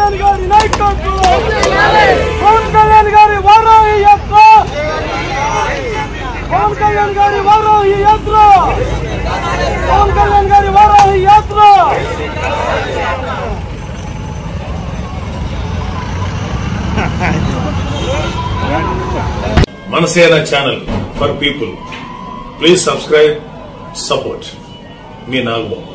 కళ్యాణ్ గారి నాయకత్వం పవన్ కళ్యాణ్ గారి వారాహి యాత్ర పవన్ కళ్యాణ్ గారి వారాహి యాత్ర పవన్ కళ్యాణ్ గారి వారాహి యాత్ర Manasena channel for people please subscribe support మీ నాగబాబు